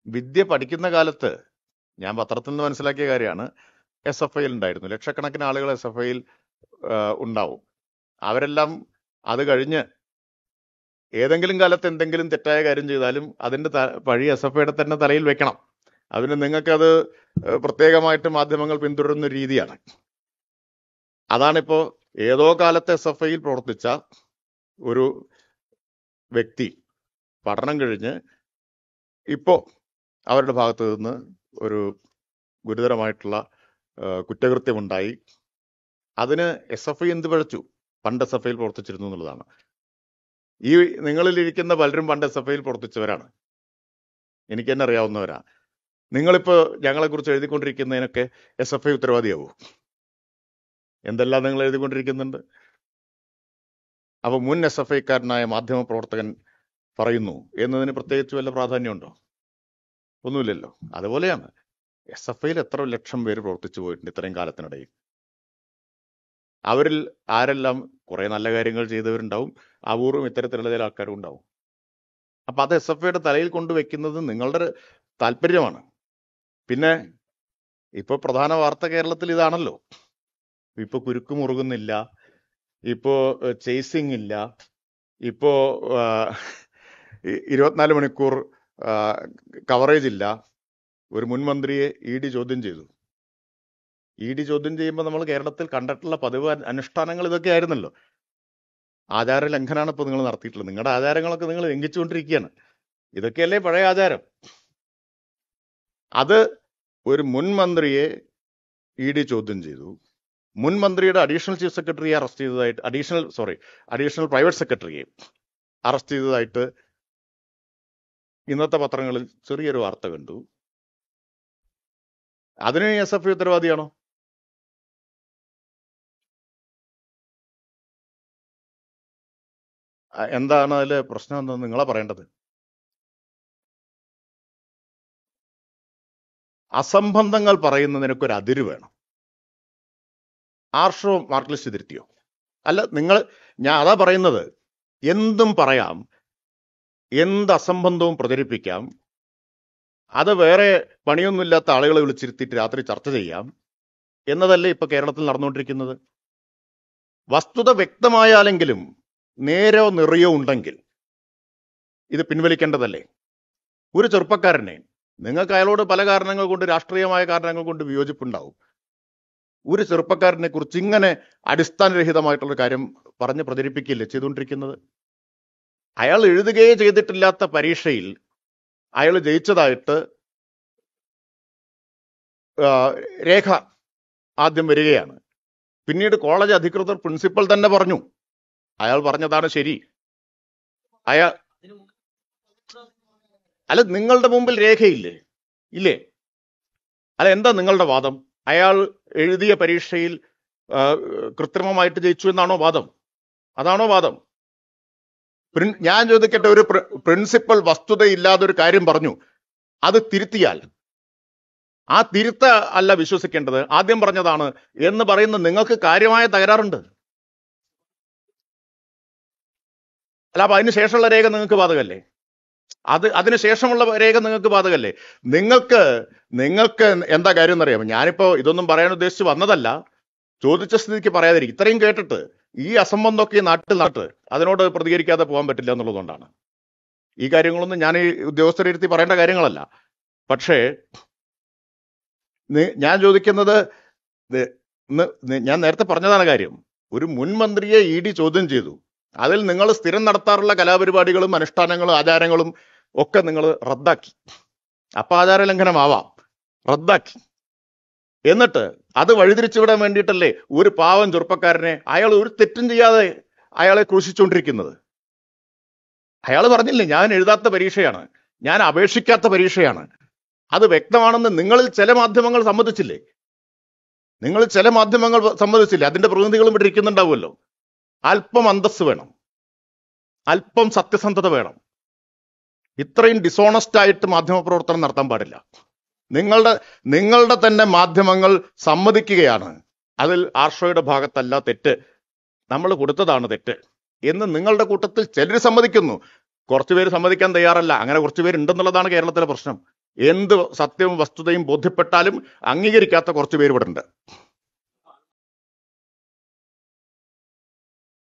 വിദ്യ പഠിക്കുന്ന കാലത്ത് ഞാൻ പത്രത്തിൽ നിന്ന് മനസ്സിലാക്കിയ കാര്യമാണ് എസ് എഫ് ഐയിൽ ഉണ്ടായിരുന്നു ലക്ഷക്കണക്കിന് ആളുകൾ എസ് എഫ് ഐയിൽ ഉണ്ടാവും അവരെല്ലാം അത് കഴിഞ്ഞ് ഏതെങ്കിലും കാലത്ത് എന്തെങ്കിലും തെറ്റായ കാര്യം ചെയ്താലും അതിന്റെ ത- പഴി എസ് എഫ് ഐയുടെ തന്നെ തലയിൽ വെക്കണം അതിന് നിങ്ങൾക്കത് ഏഹ്, പ്രത്യേകമായിട്ട് മാധ്യമങ്ങൾ പിന്തുടരുന്ന ഒരു രീതിയാണ് അതാണിപ്പോ ഏതോ കാലത്ത് എസ് എഫ് ഐയിൽ പ്രവർത്തിച്ച ഒരു വ്യക്തി പഠനം കഴിഞ്ഞ് ഇപ്പോ അവരുടെ ഭാഗത്ത് നിന്ന് ഒരു ഗുരുതരമായിട്ടുള്ള ആ, കുറ്റകൃത്യമുണ്ടായി അതിന് എസ് എഫ് ഐ എന്ത് പഴച്ചു പണ്ട് എസ് എഫ് ഐയിൽ പ്രവർത്തിച്ചിരുന്നു എന്നുള്ളതാണ് ഈ നിങ്ങളിൽ ഇരിക്കുന്ന പലരും പണ്ട് എസ് എഫ് ഐയിൽ പ്രവർത്തിച്ചവരാണ് എനിക്ക് തന്നെ അറിയാവുന്നവരാ നിങ്ങളിപ്പോ ഞങ്ങളെ കുറിച്ച് എഴുതിക്കൊണ്ടിരിക്കുന്നതിനൊക്കെ എസ് എഫ് ഐ ഉത്തരവാദിയാവൂ എന്തെല്ലാം നിങ്ങൾ എഴുതിക്കൊണ്ടിരിക്കുന്നുണ്ട് അപ്പൊ മുൻ എസ് എഫ് ഐക്കാരനായ മാധ്യമ പ്രവർത്തകൻ പറയുന്നു എന്നതിന് പ്രത്യേകിച്ച് വല്ല പ്രാധാന്യമുണ്ടോ ഒന്നുമില്ലല്ലോ അതുപോലെയാണ് എസ് എഫ് ഐയിൽ എത്ര ലക്ഷം പേര് പ്രവർത്തിച്ചു പോയിട്ടുണ്ട് ഇത്രയും കാലത്തിനിടയിൽ അവരിൽ ആരെല്ലാം കുറെ നല്ല കാര്യങ്ങൾ ചെയ്തവരുണ്ടാവും അപൂർവം ഇത്തരത്തിലുള്ള ചില ആൾക്കാരും ഉണ്ടാവും അപ്പൊ അത് എസ് എഫ് ഐയുടെ തലയിൽ കൊണ്ടുവയ്ക്കുന്നത് നിങ്ങളുടെ ഒരു താല്പര്യമാണ് പിന്നെ ഇപ്പൊ പ്രധാന വാർത്ത കേരളത്തിൽ ഇതാണല്ലോ ഇപ്പൊ കുരുക്ക് മുറുകുന്നില്ല ഇപ്പോ ചേസിങ് ഇല്ല ഇപ്പോ ആ, ഇ- ഇരുപത്തിനാല് മണിക്കൂർ കവറേജ് ഇല്ല ഒരു മുൻ മന്ത്രിയെ ഇ ഡി ചോദ്യം ചെയ്തു ഇ ഡി ചോദ്യം ചെയ്യുമ്പോൾ നമ്മൾ കേരളത്തിൽ കണ്ടിട്ടുള്ള പതിവ് അ- അനുഷ്ഠാനങ്ങൾ ഇതൊക്കെ ആയിരുന്നല്ലോ ആചാര ലംഘനമാണ് ഇപ്പൊ നിങ്ങൾ നടത്തിയിട്ടുള്ളത് നിങ്ങളുടെ ആചാരങ്ങളൊക്കെ നിങ്ങൾ ലംഘിച്ചുകൊണ്ടിരിക്കുകയാണ് ഇതൊക്കെയല്ലേ പഴയ ആചാരം അത് ഒരു മുൻ മന്ത്രിയെ ഇ ഡി ചോദ്യം ചെയ്തു മുൻ മന്ത്രിയുടെ അഡീഷണൽ ചീഫ് സെക്രട്ടറിയെ അറസ്റ്റ് ചെയ്തതായിട്ട് അഡീഷണൽ സോറി അഡീഷണൽ പ്രൈവറ്റ് സെക്രട്ടറിയെ അറസ്റ്റ് ചെയ്തതായിട്ട് ഇന്നത്തെ പത്രങ്ങളിൽ ചെറിയൊരു വാർത്ത കണ്ടു അതിന് എസ് എഫ് ഐ ഉത്തരവാദിയാണോ അ- എന്താണ് അതിലെ പ്രശ്നം എന്താണെന്ന് നിങ്ങളാ പറയേണ്ടത് അസംബന്ധങ്ങൾ പറയുന്നതിനൊക്കെ ഒരു അതിര് വേണം ആർഷോ മാർക്ലിസ്റ്റ് തിരുത്തിയോ അല്ല നിങ്ങൾ ഞാൻ അതാ പറയുന്നത് എന്തും പറയാം എന്ത് അസംബന്ധവും പ്രചരിപ്പിക്കാം അത് വേറെ പണിയൊന്നുമില്ലാത്ത ആളുകളെ വിളിച്ചിരുത്തിയിട്ട് രാത്രി ചർച്ച ചെയ്യാം എന്നതല്ലേ ഇപ്പൊ കേരളത്തിൽ നടന്നുകൊണ്ടിരിക്കുന്നത് വസ്തുത വ്യക്തമായാലെങ്കിലും നേരോ നിറയോ ഉണ്ടെങ്കിൽ ഇത് പിൻവലിക്കേണ്ടതല്ലേ ഒരു ചെറുപ്പക്കാരനെ നിങ്ങൾക്ക് അയാളോട് പല കാരണങ്ങൾ കൊണ്ട് രാഷ്ട്രീയമായ കാരണങ്ങൾ കൊണ്ട് വിയോജിപ്പുണ്ടാവും ഒരു ചെറുപ്പക്കാരനെ കുറിച്ച് ഇങ്ങനെ അടിസ്ഥാനരഹിതമായിട്ടുള്ള കാര്യം പറഞ്ഞ് പ്രചരിപ്പിക്കില്ലേ ചെയ്തുകൊണ്ടിരിക്കുന്നത് അയാൾ എഴുതുകയേ ചെയ്തിട്ടില്ലാത്ത പരീക്ഷയിൽ അയാൾ ജയിച്ചതായിട്ട് ആ, രേഖ ആദ്യം വരികയാണ് പിന്നീട് കോളേജ് അധികൃതർ പ്രിൻസിപ്പൽ തന്നെ പറഞ്ഞു അയാൾ പറഞ്ഞതാണ് ശരി അയാൾ അല്ല നിങ്ങളുടെ മുമ്പിൽ രേഖയില്ലേ ഇല്ലേ അല്ല എന്താ നിങ്ങളുടെ വാദം അയാൾ എഴുതിയ പരീക്ഷയിൽ ആ, കൃത്രിമമായിട്ട് ജയിച്ചു എന്നാണോ വാദം അതാണോ വാദം പ്രിൻ- ഞാൻ ചോദിക്കട്ടെ ഒരു പ്രി- പ്രിൻസിപ്പൽ വസ്തുതയില്ലാതെ ഒരു കാര്യം പറഞ്ഞു അത് തിരുത്തിയാൽ ആ തിരുത്ത അല്ല വിശ്വസിക്കേണ്ടത് ആദ്യം പറഞ്ഞതാണ് എന്ന് പറയുന്ന നിങ്ങൾക്ക് കാര്യമായ തകരാറുണ്ട് അല്ല അപ്പൊ അതിന് ശേഷമുള്ള രേഖ നിങ്ങൾക്ക് ബാധകല്ലേ അത് അതിന് ശേഷമുള്ള രേഖ നിങ്ങൾക്ക് ബാധകല്ലേ നിങ്ങൾക്ക് നിങ്ങൾക്ക് എന്താ കാര്യം എന്നറിയാമോ ഞാനിപ്പോ ഇതൊന്നും പറയാൻ ഉദ്ദേശിച്ച് വന്നതല്ല ചോദിച്ച സ്ഥിതിക്ക് പറയാതിരിക്കും ഇത്രയും കേട്ടിട്ട് ഈ അസംബന്ധമൊക്കെ ഈ നാട്ടിൽ നാട്ട് അതിനോട് പ്രതികരിക്കാതെ പോകാൻ പറ്റില്ല എന്നുള്ളതുകൊണ്ടാണ് ഈ കാര്യങ്ങളൊന്നും ഞാൻ ഈ ഉദ്യോഗസ്ഥരെ ഇരുത്തി പറയേണ്ട കാര്യങ്ങളല്ല പക്ഷേ നി- ഞാൻ ചോദിക്കുന്നത് ഇത് ഇന്ന് നി- ഞാൻ നേരത്തെ പറഞ്ഞതാണ് കാര്യം ഒരു മുൻ മന്ത്രിയെ ഇ ഡി ചോദ്യം ചെയ്തു അതിൽ നിങ്ങൾ സ്ഥിരം നടത്താറുള്ള കലാപരിപാടികളും അനുഷ്ഠാനങ്ങളും ആചാരങ്ങളും ഒക്കെ നിങ്ങൾ റദ്ദാക്കി അപ്പൊ ആചാര ലംഘനമാവാം റദ്ദാക്കി എന്നിട്ട് അത് വഴിതിരിച്ചു വിടാൻ വേണ്ടിയിട്ടല്ലേ ഒരു പാവം ചെറുപ്പക്കാരനെ അയാൾ ഒരു തെറ്റും ചെയ്യാതെ അയാളെ ക്രൂശിച്ചുകൊണ്ടിരിക്കുന്നത് അയാൾ പറഞ്ഞില്ലേ ഞാൻ എഴുതാത്ത പരീക്ഷയാണ് ഞാൻ അപേക്ഷിക്കാത്ത പരീക്ഷയാണ് അത് വ്യക്തമാണെന്ന് നിങ്ങളിൽ ചില മാധ്യമങ്ങൾ സമ്മതിച്ചില്ലേ നിങ്ങൾ ചില മാധ്യമങ്ങൾ സമ്മതിച്ചില്ലേ അതിന്റെ പ്രതിനിധികളും ഇവിടെ ഇരിക്കുന്നുണ്ടാവുമല്ലോ അല്പം അന്തസ് വേണം അല്പം സത്യസന്ധത വേണം ഇത്രയും ഡിസോണസ്റ്റ് ആയിട്ട് മാധ്യമപ്രവർത്തനം നടത്താൻ പാടില്ല നിങ്ങളുടെ നിങ്ങളുടെ തന്നെ മാധ്യമങ്ങൾ സമ്മതിക്കുകയാണ് അതിൽ ആർഷോയുടെ ഭാഗത്തല്ല തെറ്റ് നമ്മൾ കൊടുത്തതാണ് തെറ്റ് എന്ന് നിങ്ങളുടെ കൂട്ടത്തിൽ ചിലർ സമ്മതിക്കുന്നു കുറച്ചുപേര് സമ്മതിക്കാൻ തയ്യാറല്ല അങ്ങനെ കുറച്ചുപേര് ഉണ്ടെന്നുള്ളതാണ് കേരളത്തിലെ പ്രശ്നം എന്ത് സത്യവും വസ്തുതയും ബോധ്യപ്പെട്ടാലും അംഗീകരിക്കാത്ത കുറച്ച് പേര് ഇവിടെ ഉണ്ട്